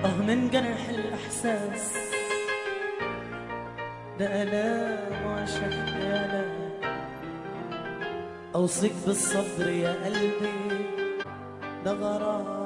اه من جرح الإحساس ده ألام وشك يا لا أوصيك بالصبر يا قلبي ده غرام